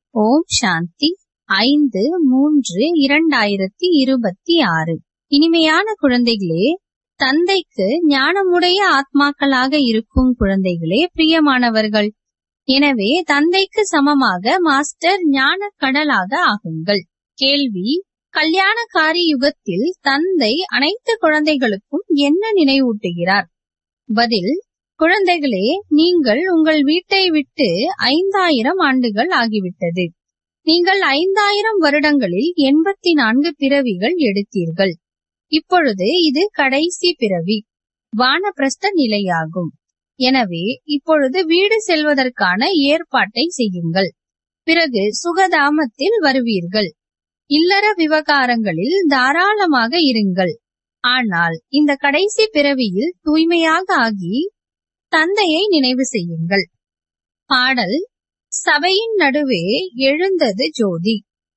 ஓம் சாந்தி ஐந்து மூன்று இரண்டாயிரத்தி இருபத்தி ஆறு இனிமையான குழந்தைகளே தந்தைக்கு ஞானமுடைய ஆத்மாக்களாக இருக்கும் குழந்தைகளே பிரியமானவர்கள் எனவே தந்தைக்கு சமமாக மாஸ்டர் ஞான கடலாக ஆகுங்கள் கேள்வி கல்யாணக்காரி யுகத்தில் தந்தை அனைத்து குழந்தைகளுக்கும் என்ன நினைவூட்டுகிறார் பதில் குழந்தைகளே நீங்கள் உங்கள் வீட்டை விட்டு ஐந்தாயிரம் ஆண்டுகள் ஆகிவிட்டது நீங்கள் ஐந்தாயிரம் வருடங்களில் எண்பத்தி நான்கு பிறவிகள் எடுத்தீர்கள் இப்பொழுது இது கடைசி பிறவி வானப்பிரஸ்த நிலையாகும் எனவே இப்பொழுது வீடு செல்வதற்கான ஏற்பாட்டை செய்யுங்கள் பிறகு சுகதாமத்தில் வருவீர்கள் இல்லற விவகாரங்களில் தாராளமாக இருங்கள் ஆனால் இந்த கடைசி பிறவியில் தூய்மையாக ஆகி தந்தையை நினைவு செய்யுங்கள் பாடல் சபையின் நடுவே எழுந்தது ஜோதி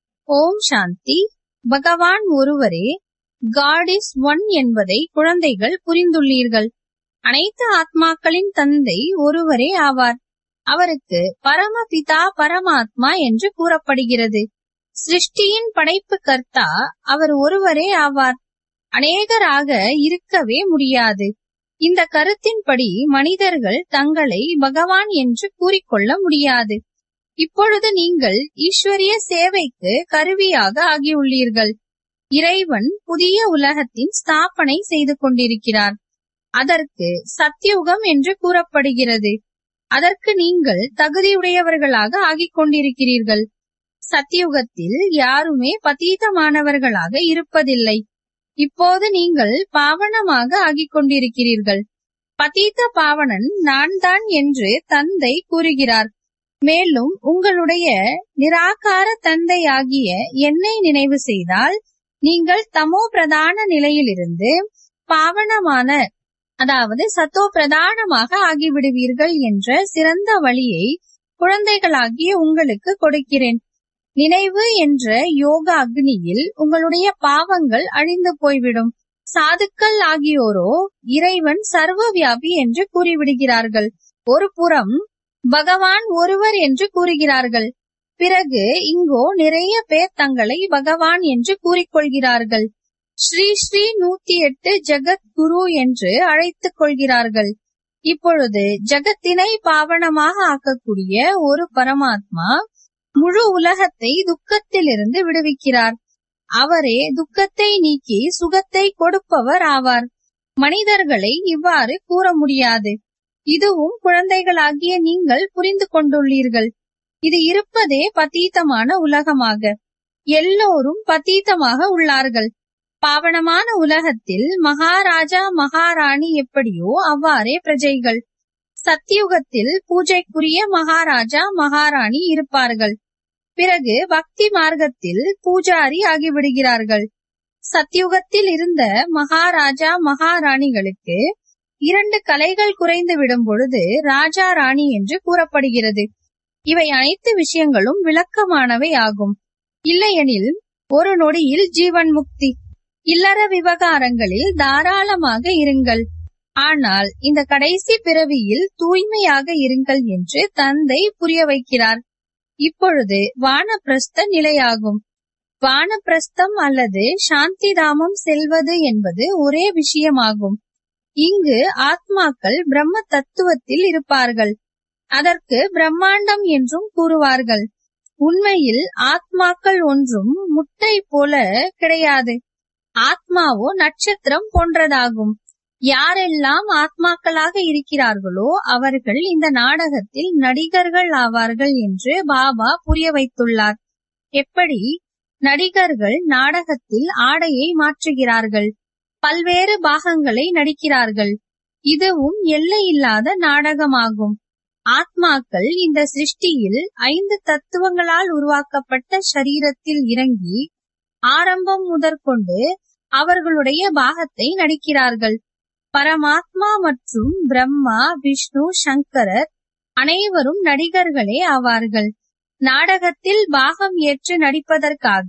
ஓம் சாந்தி பகவான் ஒருவரே காட் இஸ் ஒன் என்பதை குழந்தைகள் புரிந்துள்ளீர்கள் அனைத்து ஆத்மாக்களின் தந்தை ஒருவரே ஆவார் அவருக்கு பரமபிதா பரமாத்மா என்று கூறப்படுகிறது சிருஷ்டியின் படைப்பு கர்த்தா அவர் ஒருவரே ஆவார் அநேகராக இருக்கவே முடியாது இந்த கருத்தின்படி மனிதர்கள் தங்களை பகவான் என்று கூறிக்கொள்ள முடியாது இப்பொழுது நீங்கள் ஈஸ்வரிய சேவைக்கு கருவியாக ஆகியுள்ளீர்கள் இறைவன் புதிய உலகத்தின் ஸ்தாபனை செய்து கொண்டிருக்கிறார் அதற்கு சத்தியுகம் என்று கூறப்படுகிறது அதற்கு நீங்கள் தகுதியுடையவர்களாக ஆகிக் கொண்டிருக்கிறீர்கள் சத்தியுகத்தில் யாருமே பதீதமானவர்களாக இருப்பதில்லை இப்போது நீங்கள் பாவனமாக ஆகிக் கொண்டிருக்கிறீர்கள் பதீத்த பாவனன் நான் தான் என்று தந்தை கூறுகிறார் மேலும் உங்களுடைய நிராகார தந்தை ஆகிய என்னை நினைவு செய்தால் நீங்கள் தமோ பிரதான நிலையிலிருந்து பாவனமான அதாவது சத்தோ பிரதானமாக ஆகிவிடுவீர்கள் என்ற சிறந்த வழியை குழந்தைகளாகிய உங்களுக்கு கொடுக்கிறேன் நினைவு என்ற யோக அக்னியில் உங்களுடைய பாவங்கள் அழிந்து போய்விடும் சாதுக்கள் ஆகியோரோ இறைவன் சர்வ வியாபி என்று கூறிவிடுகிறார்கள் ஒரு புறம் பகவான் ஒருவர் என்று கூறுகிறார்கள் பிறகு இங்கோ நிறைய பேர் தங்களை பகவான் என்று கூறிக்கொள்கிறார்கள் ஸ்ரீ ஸ்ரீ நூத்தி எட்டு ஜெகத் குரு என்று அழைத்துக் கொள்கிறார்கள் இப்பொழுது ஜகத்தினை பாவனமாக ஆக்கக்கூடிய ஒரு பரமாத்மா முழு உலகத்தை துக்கத்திலிருந்து விடுவிக்கிறார் அவரே துக்கத்தை நீக்கி சுகத்தை கொடுப்பவர் ஆவார் மனிதர்களை இவ்வாறு கூற முடியாது இதுவும் குழந்தைகளாகிய நீங்கள் புரிந்து கொண்டுள்ளீர்கள் இது இருப்பதே பதீதமான உலகமாக எல்லோரும் பதீதமாக உள்ளார்கள் பாவனமான உலகத்தில் மகாராஜா மகாராணி எப்படியோ அவ்வாறே பிரஜைகள் சத்தியுகத்தில் பூஜைக்குரிய மகாராஜா மகாராணி இருப்பார்கள் பிறகு பக்தி மார்க்கத்தில் பூஜாரி ஆகிவிடுகிறார்கள் சத்தியுகத்தில் இருந்த மகாராஜா மகாராணிகளுக்கு இரண்டு கலைகள் குறைந்து விடும் பொழுது ராஜா ராணி என்று கூறப்படுகிறது இவை அனைத்து விஷயங்களும் விளக்கமானவை ஆகும் இல்லையெனில் ஒரு நொடியில் ஜீவன் முக்தி இல்லற விவகாரங்களில் தாராளமாக இருங்கள் ஆனால் இந்த கடைசி பிறவியில் தூய்மையாக இருங்கள் என்று தந்தை புரிய வைக்கிறார் இப்பொழுது வானப்பிரஸ்த நிலையாகும் வானப்பிரஸ்தம் அல்லது சாந்திதாமம் செல்வது என்பது ஒரே விஷயமாகும் இங்கு ஆத்மாக்கள் பிரம்ம தத்துவத்தில் இருப்பார்கள் அதற்கு பிரம்மாண்டம் என்றும் கூறுவார்கள் உண்மையில் ஆத்மாக்கள் ஒன்றும் முட்டை போல கிடையாது ஆத்மாவோ நட்சத்திரம் போன்றதாகும் யாரெல்லாம் ஆத்மாக்களாக இருக்கிறார்களோ அவர்கள் இந்த நாடகத்தில் நடிகர்கள் ஆவார்கள் என்று பாபா புரிய வைத்துள்ளார் எப்படி நடிகர்கள் நாடகத்தில் ஆடையை மாற்றுகிறார்கள் பல்வேறு பாகங்களை நடிக்கிறார்கள் இதுவும் எல்லையில்லாத நாடகமாகும் ஆத்மாக்கள் இந்த சிருஷ்டியில் ஐந்து தத்துவங்களால் உருவாக்கப்பட்ட சரீரத்தில் இறங்கி ஆரம்பம் முதற்கொண்டு அவர்களுடைய பாகத்தை நடிக்கிறார்கள் பரமாத்மா மற்றும் பிரம்மா விஷ்ணு சங்கரர் அனைவரும் நடிகர்களே ஆவார்கள் நாடகத்தில் பாகம் ஏற்று நடிப்பதற்காக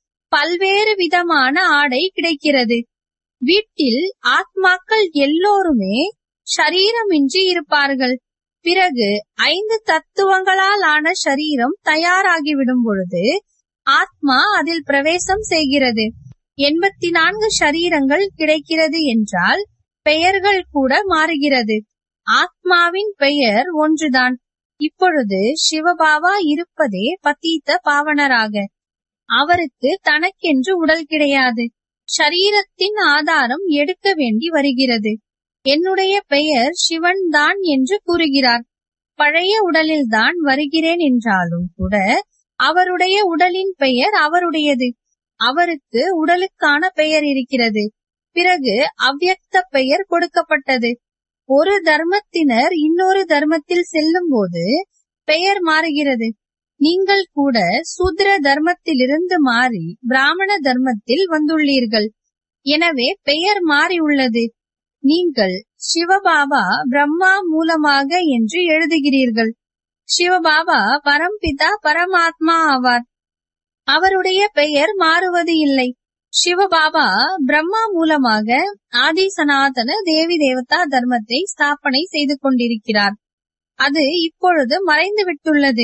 பல்வேறு விதமான ஆடை கிடைக்கிறது வீட்டில் ஆத்மாக்கள் எல்லோருமே ஷரீரமின்றி இருப்பார்கள் பிறகு ஐந்து தத்துவங்களால் ஆன சரீரம் தயாராகிவிடும் பொழுது ஆத்மா அதில் பிரவேசம் செய்கிறது எண்பத்தி நான்கு சரீரங்கள் கிடைக்கிறது என்றால் பெயர்கள் கூட மாறுகிறது ஆத்மாவின் பெயர் ஒன்றுதான் இப்பொழுது சிவபாபா இருப்பதே பத்தீத்த பாவனராக அவருக்கு தனக்கென்று உடல் கிடையாது ஷரீரத்தின் ஆதாரம் எடுக்க வேண்டி வருகிறது என்னுடைய பெயர் சிவன் தான் என்று கூறுகிறார் பழைய உடலில் தான் வருகிறேன் என்றாலும் கூட அவருடைய உடலின் பெயர் அவருடையது அவருக்கு உடலுக்கான பெயர் இருக்கிறது பிறகு அவ்யக்த பெயர் கொடுக்கப்பட்டது ஒரு தர்மத்தினர் இன்னொரு தர்மத்தில் செல்லும் போது பெயர் மாறுகிறது நீங்கள் கூட சூத்ர தர்மத்திலிருந்து மாறி பிராமண தர்மத்தில் வந்துள்ளீர்கள் எனவே பெயர் மாறியுள்ளது நீங்கள் சிவபாபா பிரம்மா மூலமாக என்று எழுதுகிறீர்கள் சிவபாபா பரம்பிதா பரமாத்மா ஆவார் அவருடைய பெயர் மாறுவது இல்லை சிவபாபா பிரம்மா மூலமாக ஆதி சனாதன தேவி தேவதா தர்மத்தை ஸ்தாபனை செய்து கொண்டிருக்கிறார் அது இப்பொழுது மறைந்து விட்டுள்ளது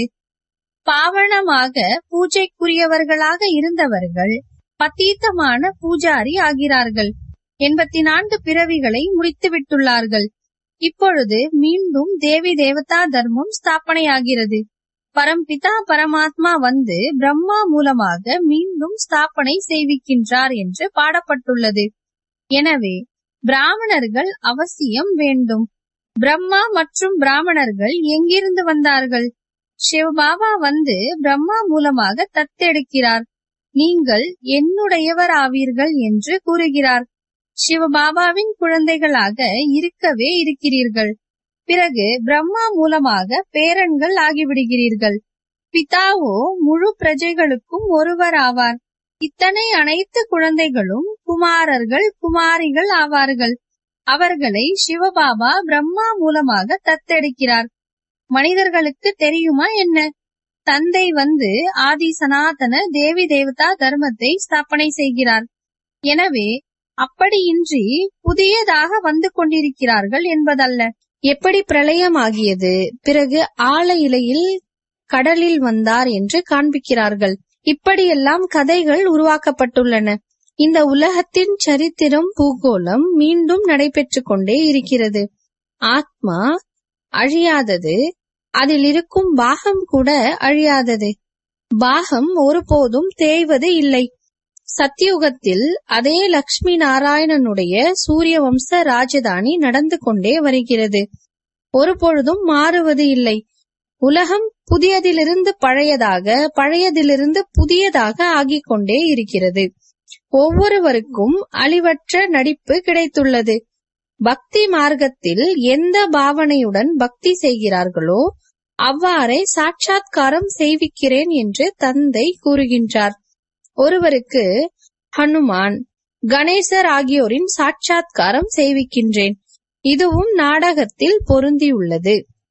பாவனமாக பூஜைக்குரியவர்களாக இருந்தவர்கள் பத்தீத்தமான பூஜாரி ஆகிறார்கள் எண்பத்தி நான்கு பிறவிகளை முடித்து விட்டுள்ளார்கள் இப்பொழுது மீண்டும் தேவி தேவதா தர்மம் ஸ்தாபனையாகிறது பரம்பிதா பரமாத்மா வந்து பிரம்மா மூலமாக மீண்டும் ஸ்தாபனை செய்விக்கின்றார் என்று பாடப்பட்டுள்ளது எனவே பிராமணர்கள் அவசியம் வேண்டும் பிரம்மா மற்றும் பிராமணர்கள் எங்கிருந்து வந்தார்கள் சிவபாபா வந்து பிரம்மா மூலமாக தத்தெடுக்கிறார் நீங்கள் என்னுடையவர் ஆவீர்கள் என்று கூறுகிறார் சிவபாபாவின் குழந்தைகளாக இருக்கவே இருக்கிறீர்கள் பிறகு பிரம்மா மூலமாக பேரன்கள் ஆகிவிடுகிறீர்கள் பிதாவோ முழு பிரஜைகளுக்கும் ஒருவர் ஆவார் இத்தனை அனைத்து குழந்தைகளும் குமாரர்கள் குமாரிகள் ஆவார்கள் அவர்களை சிவபாபா பிரம்மா மூலமாக தத்தெடுக்கிறார் மனிதர்களுக்கு தெரியுமா என்ன தந்தை வந்து ஆதி சனாதன தேவி தேவதா தர்மத்தை ஸ்தாபனை செய்கிறார் எனவே அப்படியின்றி புதியதாக வந்து கொண்டிருக்கிறார்கள் என்பதல்ல எப்படி பிரளயமாகியது பிறகு ஆழ இலையில் கடலில் வந்தார் என்று காண்பிக்கிறார்கள் இப்படியெல்லாம் கதைகள் உருவாக்கப்பட்டுள்ளன இந்த உலகத்தின் சரித்திரம் பூகோளம் மீண்டும் நடைபெற்றுக் கொண்டே இருக்கிறது ஆத்மா அழியாதது அதில் இருக்கும் பாகம் கூட அழியாதது பாகம் ஒருபோதும் தேய்வது இல்லை சத்தியுகத்தில் அதே லக்ஷ்மி நாராயணனுடைய சூரிய வம்ச ராஜதானி நடந்து கொண்டே வருகிறது ஒருபொழுதும் மாறுவது இல்லை உலகம் புதியதிலிருந்து பழையதாக பழையதிலிருந்து புதியதாக ஆகிக் கொண்டே இருக்கிறது ஒவ்வொருவருக்கும் அழிவற்ற நடிப்பு கிடைத்துள்ளது பக்தி மார்க்கத்தில் எந்த பாவனையுடன் பக்தி செய்கிறார்களோ அவ்வாறே சாட்சாத்காரம் செய்விக்கிறேன் என்று தந்தை கூறுகின்றார் ஒருவருக்கு ஹனுமான் கணேசர் ஆகியோரின் சாட்சாத்காரம் செய்விக்கின்றேன் இதுவும் நாடகத்தில் பொருந்தியுள்ளது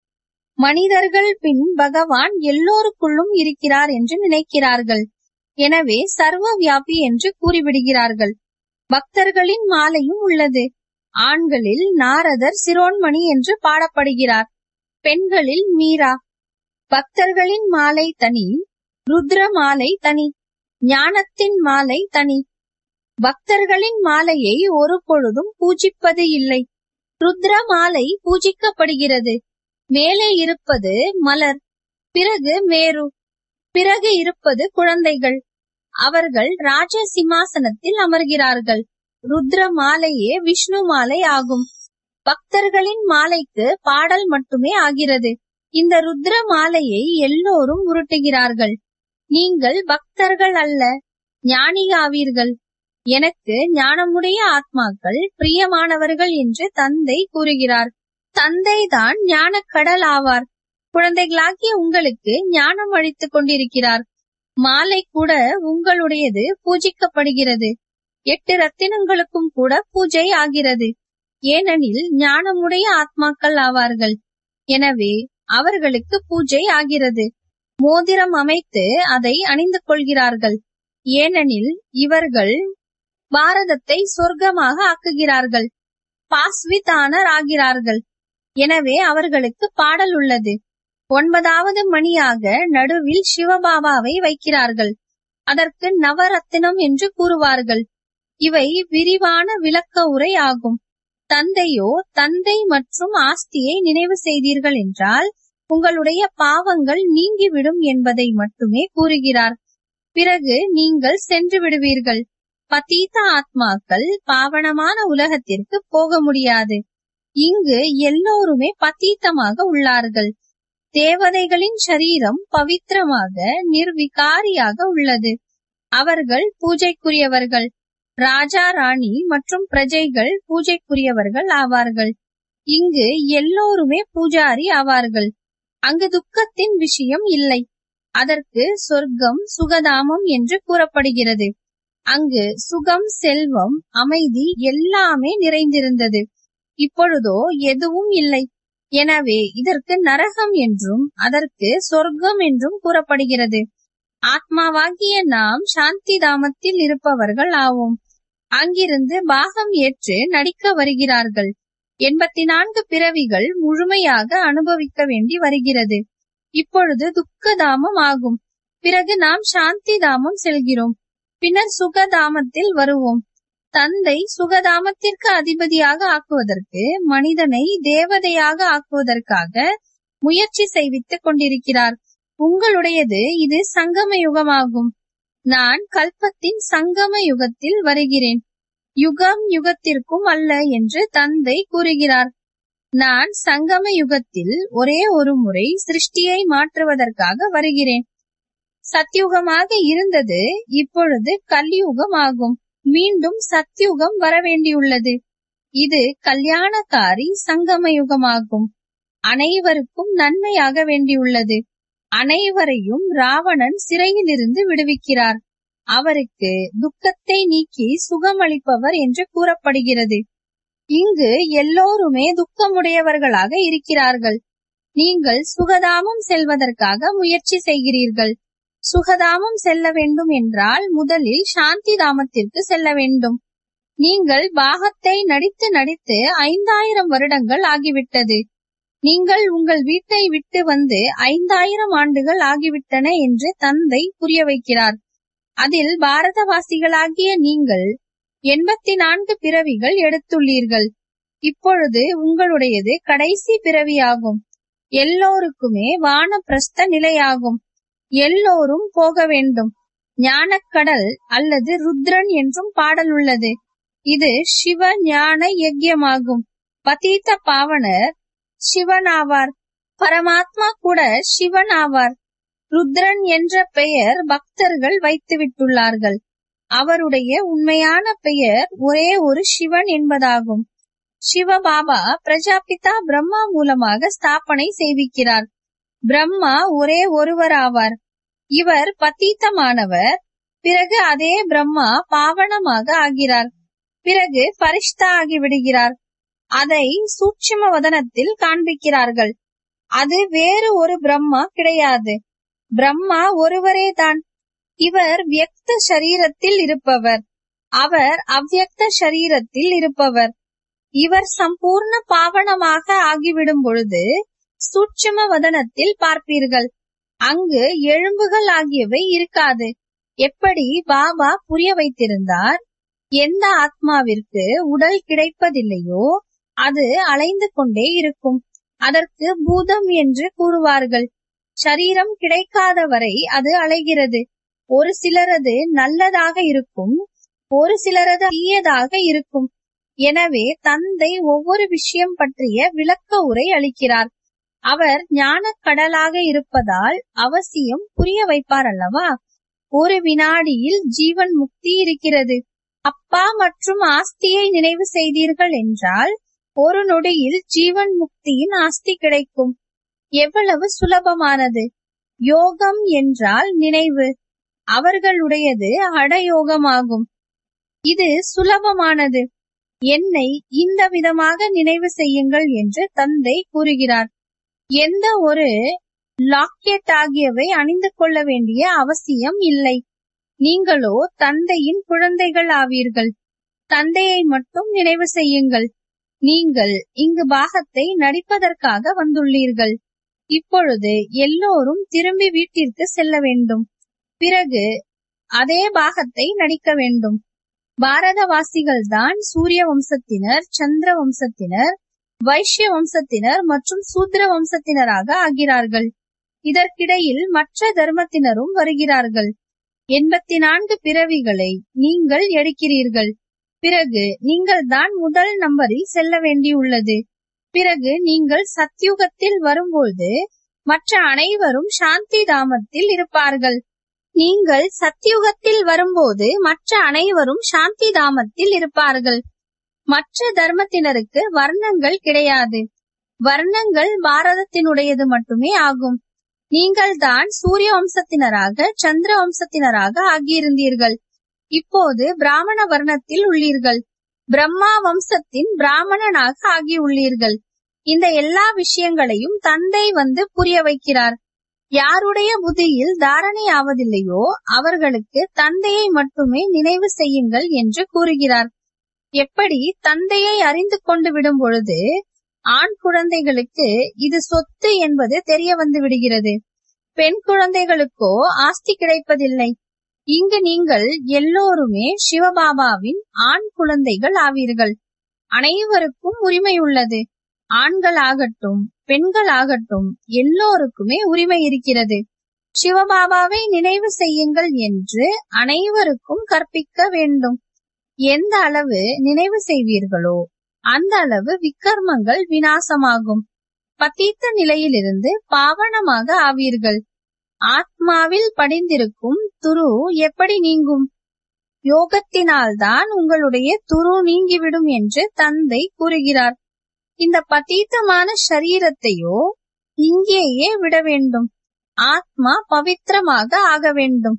மனிதர்கள் பின் பகவான் எல்லோருக்குள்ளும் இருக்கிறார் என்று நினைக்கிறார்கள் எனவே சர்வ வியாபி என்று கூறிவிடுகிறார்கள் பக்தர்களின் மாலையும் உள்ளது ஆண்களில் நாரதர் சிரோன்மணி என்று பாடப்படுகிறார் பெண்களில் மீரா பக்தர்களின் மாலை தனி ருத்ர மாலை தனி ஞானத்தின் மாலை தனி பக்தர்களின் மாலையை ஒரு பொழுதும் பூஜிப்பது இல்லை ருத்ர மாலை பூஜிக்கப்படுகிறது மேலே இருப்பது மலர் பிறகு மேரு பிறகு இருப்பது குழந்தைகள் அவர்கள் ராஜ சிம்மாசனத்தில் அமர்கிறார்கள் ருத்ர மாலையே விஷ்ணு மாலை ஆகும் பக்தர்களின் மாலைக்கு பாடல் மட்டுமே ஆகிறது இந்த ருத்ர மாலையை எல்லோரும் உருட்டுகிறார்கள் நீங்கள் பக்தர்கள் அல்ல ஞானியாவீர்கள் எனக்கு ஞானமுடைய ஆத்மாக்கள் பிரியமானவர்கள் என்று தந்தை கூறுகிறார் தந்தை தான் ஞானக்கடல் ஆவார் குழந்தைகளாகிய உங்களுக்கு ஞானம் அளித்துக் கொண்டிருக்கிறார் மாலை கூட உங்களுடையது பூஜிக்கப்படுகிறது எட்டு ரத்தினங்களுக்கும் கூட பூஜை ஆகிறது ஏனெனில் ஞானமுடைய ஆத்மாக்கள் ஆவார்கள் எனவே அவர்களுக்கு பூஜை ஆகிறது மோதிரம் அமைத்து அதை அணிந்து கொள்கிறார்கள் ஏனெனில் இவர்கள் பாரதத்தை சொர்க்கமாக ஆக்குகிறார்கள் பாஸ்விதானர் ஆகிறார்கள் எனவே அவர்களுக்கு பாடல் உள்ளது ஒன்பதாவது மணியாக நடுவில் சிவபாபாவை வைக்கிறார்கள் அதற்கு நவரத்தினம் என்று கூறுவார்கள் இவை விரிவான விளக்க உரை ஆகும் தந்தையோ தந்தை மற்றும் ஆஸ்தியை நினைவு செய்தீர்கள் என்றால் உங்களுடைய பாவங்கள் நீங்கிவிடும் என்பதை மட்டுமே கூறுகிறார் பிறகு நீங்கள் சென்று விடுவீர்கள் பதீத ஆத்மாக்கள் பாவனமான உலகத்திற்கு போக முடியாது இங்கு எல்லோருமே பதீத்தமாக உள்ளார்கள் தேவதைகளின் சரீரம் பவித்திரமாக நிர்விகாரியாக உள்ளது அவர்கள் பூஜைக்குரியவர்கள் ராஜா ராணி மற்றும் பிரஜைகள் பூஜைக்குரியவர்கள் ஆவார்கள் இங்கு எல்லோருமே பூஜாரி ஆவார்கள் அங்கு துக்கத்தின் விஷயம் இல்லை அதற்கு சொர்க்கம் சுகதாமம் என்று கூறப்படுகிறது அங்கு சுகம் செல்வம் அமைதி எல்லாமே நிறைந்திருந்தது இப்பொழுதோ எதுவும் இல்லை எனவே இதற்கு நரகம் என்றும் அதற்கு சொர்க்கம் என்றும் கூறப்படுகிறது ஆத்மாவாகிய நாம் சாந்தி தாமத்தில் இருப்பவர்கள் ஆவோம் அங்கிருந்து பாகம் ஏற்று நடிக்க வருகிறார்கள் எண்பத்தி நான்கு பிறவிகள் முழுமையாக அனுபவிக்க வேண்டி வருகிறது இப்பொழுது துக்கதாமம் ஆகும் பிறகு நாம் சாந்தி தாமம் செல்கிறோம் பின்னர் சுகதாமத்தில் வருவோம் தந்தை சுகதாமத்திற்கு அதிபதியாக ஆக்குவதற்கு மனிதனை தேவதையாக ஆக்குவதற்காக முயற்சி செய்வித்துக் கொண்டிருக்கிறார் உங்களுடையது இது சங்கம யுகமாகும் நான் கல்பத்தின் சங்கம யுகத்தில் வருகிறேன் யுகம் யுகத்திற்கும் அல்ல என்று தந்தை கூறுகிறார் நான் சங்கம யுகத்தில் ஒரே ஒரு முறை சிருஷ்டியை மாற்றுவதற்காக வருகிறேன் சத்யுகமாக இருந்தது இப்பொழுது கல்யுகம் ஆகும் மீண்டும் சத்யுகம் வரவேண்டியுள்ளது இது கல்யாணக்காரி சங்கம யுகமாகும் அனைவருக்கும் நன்மையாக வேண்டியுள்ளது அனைவரையும் ராவணன் சிறையிலிருந்து விடுவிக்கிறார் அவருக்கு துக்கத்தை நீக்கி சுகமளிப்பவர் என்று கூறப்படுகிறது இங்கு எல்லோருமே துக்கமுடையவர்களாக இருக்கிறார்கள் நீங்கள் சுகதாமம் செல்வதற்காக முயற்சி செய்கிறீர்கள் சுகதாமம் செல்ல வேண்டும் என்றால் முதலில் சாந்தி தாமத்திற்கு செல்ல வேண்டும் நீங்கள் பாகத்தை நடித்து நடித்து ஐந்தாயிரம் வருடங்கள் ஆகிவிட்டது நீங்கள் உங்கள் வீட்டை விட்டு வந்து ஐந்தாயிரம் ஆண்டுகள் ஆகிவிட்டன என்று தந்தை புரிய வைக்கிறார் அதில் பாரதவாசிகளாகிய நீங்கள் எண்பத்தி நான்கு பிறவிகள் எடுத்துள்ளீர்கள் இப்பொழுது உங்களுடையது கடைசி பிறவியாகும் எல்லோருக்குமே வானப்பிரஸ்த நிலையாகும் எல்லோரும் போக வேண்டும் ஞானக்கடல் அல்லது ருத்ரன் என்றும் பாடல் உள்ளது இது சிவ ஞான யஜ்யமாகும் பதீத்த பாவனர் சிவனாவார் பரமாத்மா கூட சிவன் ஆவார் ருத்ரன் என்ற பெயர் பக்தர்கள் வைத்து விட்டுள்ளார்கள் அவருடைய உண்மையான பெயர் ஒரே ஒரு சிவன் என்பதாகும் சிவபாபா பிரஜாபிதா பிரம்மா மூலமாக ஸ்தாபனை செய்விக்கிறார் பிரம்மா ஒரே ஒருவர் ஆவார் இவர் பத்தீத்தமானவர் பிறகு அதே பிரம்மா பாவனமாக ஆகிறார் பிறகு பரிஷ்தா ஆகிவிடுகிறார் அதை சூட்சும வதனத்தில் காண்பிக்கிறார்கள் அது வேறு ஒரு பிரம்மா கிடையாது பிரம்மா ஒருவரே தான் இவர் வியக்த சரீரத்தில் இருப்பவர் அவர் அவ்வியக்த சரீரத்தில் இருப்பவர் இவர் சம்பூர்ண பாவனமாக ஆகிவிடும் பொழுது சூட்சும வதனத்தில் பார்ப்பீர்கள் அங்கு எலும்புகள் ஆகியவை இருக்காது எப்படி பாபா புரிய வைத்திருந்தார் எந்த ஆத்மாவிற்கு உடல் கிடைப்பதில்லையோ அது அலைந்து கொண்டே இருக்கும் அதற்கு பூதம் என்று கூறுவார்கள் சரீரம் கிடைக்காத வரை அது அலைகிறது ஒரு சிலரது நல்லதாக இருக்கும் ஒரு சிலரது தீயதாக இருக்கும் எனவே தந்தை ஒவ்வொரு விஷயம் பற்றிய விளக்க உரை அளிக்கிறார் அவர் ஞான கடலாக இருப்பதால் அவசியம் புரிய வைப்பார் அல்லவா ஒரு வினாடியில் ஜீவன் முக்தி இருக்கிறது அப்பா மற்றும் ஆஸ்தியை நினைவு செய்தீர்கள் என்றால் ஒரு நொடியில் ஜீவன் முக்தியின் ஆஸ்தி கிடைக்கும் எவ்வளவு சுலபமானது யோகம் என்றால் நினைவு அவர்களுடையது அடயோகமாகும் இது சுலபமானது என்னை இந்த விதமாக நினைவு செய்யுங்கள் என்று தந்தை கூறுகிறார் எந்த ஒரு லாக்கெட் ஆகியவை அணிந்து கொள்ள வேண்டிய அவசியம் இல்லை நீங்களோ தந்தையின் குழந்தைகள் ஆவீர்கள் தந்தையை மட்டும் நினைவு செய்யுங்கள் நீங்கள் இங்கு பாகத்தை நடிப்பதற்காக வந்துள்ளீர்கள் இப்பொழுது எல்லோரும் திரும்பி வீட்டிற்கு செல்ல வேண்டும் பிறகு அதே பாகத்தை நடிக்க வேண்டும் பாரதவாசிகள் தான் சூரிய வம்சத்தினர் சந்திர வம்சத்தினர் வைஷ்ய வம்சத்தினர் மற்றும் சூத்ர வம்சத்தினராக ஆகிறார்கள் இதற்கிடையில் மற்ற தர்மத்தினரும் வருகிறார்கள் எண்பத்தி நான்கு பிறவிகளை நீங்கள் எடுக்கிறீர்கள் பிறகு நீங்கள் தான் முதல் நம்பரில் செல்ல வேண்டியுள்ளது பிறகு நீங்கள் சத்யுகத்தில் வரும்போது மற்ற அனைவரும் சாந்தி தாமத்தில் இருப்பார்கள் நீங்கள் சத்யுகத்தில் வரும்போது மற்ற அனைவரும் சாந்தி தாமத்தில் இருப்பார்கள் மற்ற தர்மத்தினருக்கு வர்ணங்கள் கிடையாது வர்ணங்கள் பாரதத்தினுடையது மட்டுமே ஆகும் நீங்கள் தான் சூரிய வம்சத்தினராக சந்திர வம்சத்தினராக ஆகியிருந்தீர்கள் இப்போது பிராமண வர்ணத்தில் உள்ளீர்கள் பிரம்மா வம்சத்தின் பிராமணனாக ஆகியுள்ளீர்கள் இந்த எல்லா விஷயங்களையும் தந்தை வந்து புரிய வைக்கிறார் யாருடைய புத்தியில் தாரணை ஆவதில்லையோ அவர்களுக்கு தந்தையை மட்டுமே நினைவு செய்யுங்கள் என்று கூறுகிறார் எப்படி தந்தையை அறிந்து கொண்டு விடும் பொழுது ஆண் குழந்தைகளுக்கு இது சொத்து என்பது தெரிய வந்து விடுகிறது பெண் குழந்தைகளுக்கோ ஆஸ்தி கிடைப்பதில்லை இங்கு நீங்கள் எல்லோருமே சிவபாபாவின் ஆண் குழந்தைகள் ஆவீர்கள் அனைவருக்கும் உரிமை உள்ளது ஆண்கள் ஆகட்டும் பெண்கள் ஆகட்டும் எல்லோருக்குமே உரிமை இருக்கிறது சிவபாபாவை நினைவு செய்யுங்கள் என்று அனைவருக்கும் கற்பிக்க வேண்டும் எந்த அளவு நினைவு செய்வீர்களோ அந்த அளவு விக்கர்மங்கள் வினாசமாகும் பத்தீத்த நிலையிலிருந்து பாவனமாக ஆவீர்கள் ஆத்மாவில் படிந்திருக்கும் துரு எப்படி நீங்கும் யோகத்தினால்தான் உங்களுடைய துரு நீங்கிவிடும் என்று தந்தை கூறுகிறார் இந்த பதீத்தமான சரீரத்தையோ இங்கேயே விட வேண்டும் ஆத்மா பவித்திரமாக ஆக வேண்டும்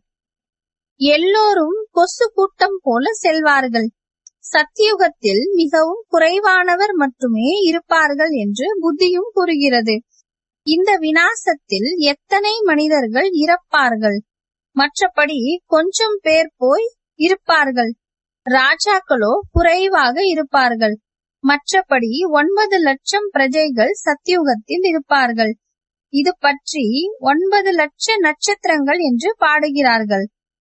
எல்லோரும் கொசு கூட்டம் போல செல்வார்கள் சத்தியுகத்தில் மிகவும் குறைவானவர் மட்டுமே இருப்பார்கள் என்று புத்தியும் கூறுகிறது இந்த வினாசத்தில் எத்தனை மனிதர்கள் இறப்பார்கள் மற்றபடி கொஞ்சம் பேர் போய் இருப்பார்கள் ராஜாக்களோ குறைவாக இருப்பார்கள் மற்றபடி ஒன்பது லட்சம் பிரஜைகள் சத்தியுகத்தில் இருப்பார்கள் இது பற்றி ஒன்பது லட்ச நட்சத்திரங்கள் என்று பாடுகிறார்கள்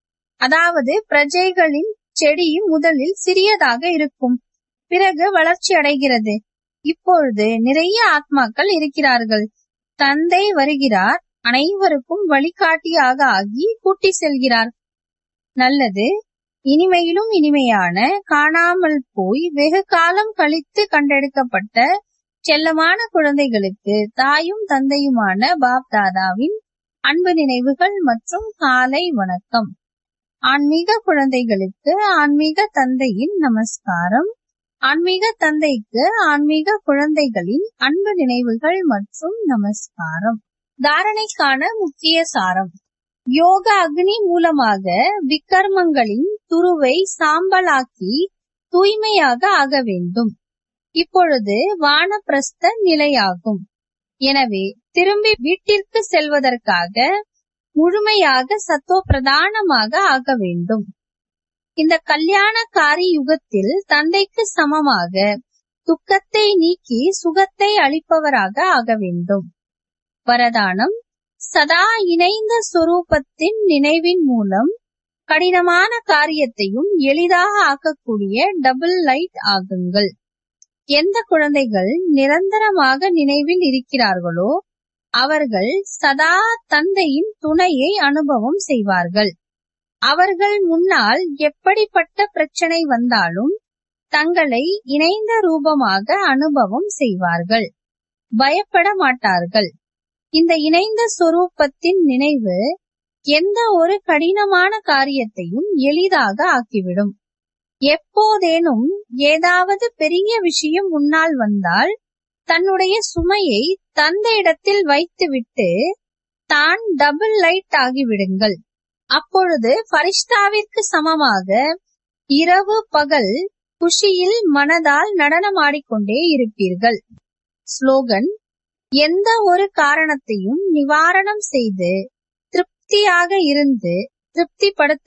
அதாவது பிரஜைகளின் செடி முதலில் சிறியதாக இருக்கும் பிறகு வளர்ச்சி அடைகிறது இப்பொழுது நிறைய ஆத்மாக்கள் இருக்கிறார்கள் தந்தை வருகிறார் அனைவருக்கும் வழிகாட்டியாக ஆகி கூட்டி செல்கிறார் நல்லது இனிமையிலும் இனிமையான காணாமல் போய் வெகு காலம் கழித்து கண்டெடுக்கப்பட்ட செல்லமான குழந்தைகளுக்கு தாயும் தந்தையுமான பாப் தாதாவின் அன்பு நினைவுகள் மற்றும் காலை வணக்கம் ஆன்மீக குழந்தைகளுக்கு ஆன்மீக தந்தையின் நமஸ்காரம் ஆன்மீக தந்தைக்கு ஆன்மீக குழந்தைகளின் அன்பு நினைவுகள் மற்றும் நமஸ்காரம் தாரணைக்கான முக்கிய சாரம் யோக அக்னி மூலமாக விக்கர்மங்களின் துருவை சாம்பலாக்கி தூய்மையாக ஆக வேண்டும் இப்பொழுது வானப்பிரஸ்த நிலையாகும் எனவே திரும்பி வீட்டிற்கு செல்வதற்காக முழுமையாக சத்தோ பிரதானமாக ஆக வேண்டும் இந்த கல்யாணக்காரி யுகத்தில் தந்தைக்கு சமமாக துக்கத்தை நீக்கி சுகத்தை அளிப்பவராக ஆக வேண்டும் வரதானம் சதா இணைந்த சொரூபத்தின் நினைவின் மூலம் கடினமான காரியத்தையும் எளிதாக ஆக்கக்கூடிய டபுள் லைட் ஆகுங்கள் எந்த குழந்தைகள் நிரந்தரமாக நினைவில் இருக்கிறார்களோ அவர்கள் சதா தந்தையின் துணையை அனுபவம் செய்வார்கள் அவர்கள் முன்னால் எப்படிப்பட்ட பிரச்சனை வந்தாலும் தங்களை இணைந்த ரூபமாக அனுபவம் செய்வார்கள் பயப்பட மாட்டார்கள் இந்த இணைந்த சொரூபத்தின் நினைவு எந்த ஒரு கடினமான காரியத்தையும் எளிதாக ஆக்கிவிடும் எப்போதேனும் ஏதாவது பெரிய விஷயம் முன்னால் வந்தால் தன்னுடைய சுமையை தந்தையிடத்தில் வைத்துவிட்டு தான் டபுள் லைட் ஆகிவிடுங்கள் அப்பொழுது பரிஷ்டாவிற்கு சமமாக இரவு பகல் குஷியில் மனதால் நடனமாடிக்கொண்டே இருப்பீர்கள் ஸ்லோகன் எந்த ஒரு காரணத்தையும் நிவாரணம் செய்து திருப்தியாக இருந்து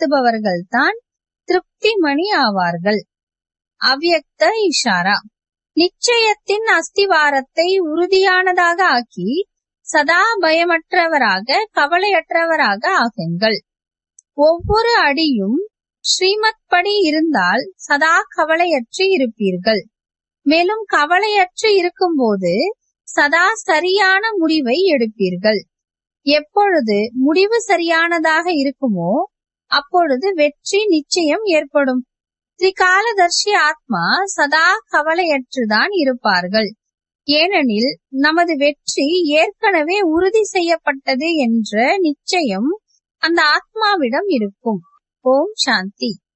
திருப்திப்படுத்துபவர்கள்தான் திருப்தி மணி ஆவார்கள் அவ்யக்த இஷாரா நிச்சயத்தின் அஸ்திவாரத்தை உறுதியானதாக ஆக்கி சதா பயமற்றவராக கவலையற்றவராக ஆகுங்கள் ஒவ்வொரு அடியும் ஸ்ரீமத் படி இருந்தால் சதா கவலையற்று இருப்பீர்கள் மேலும் கவலையற்று இருக்கும்போது சதா சரியான முடிவை எடுப்பீர்கள் எப்பொழுது முடிவு சரியானதாக இருக்குமோ அப்பொழுது வெற்றி நிச்சயம் ஏற்படும் திரிகாலதர்ஷி ஆத்மா சதா கவலையற்றுதான் இருப்பார்கள் ஏனெனில் நமது வெற்றி ஏற்கனவே உறுதி செய்யப்பட்டது என்ற நிச்சயம் அந்த ஆத்மாவிடம் இருக்கும் ஓம் சாந்தி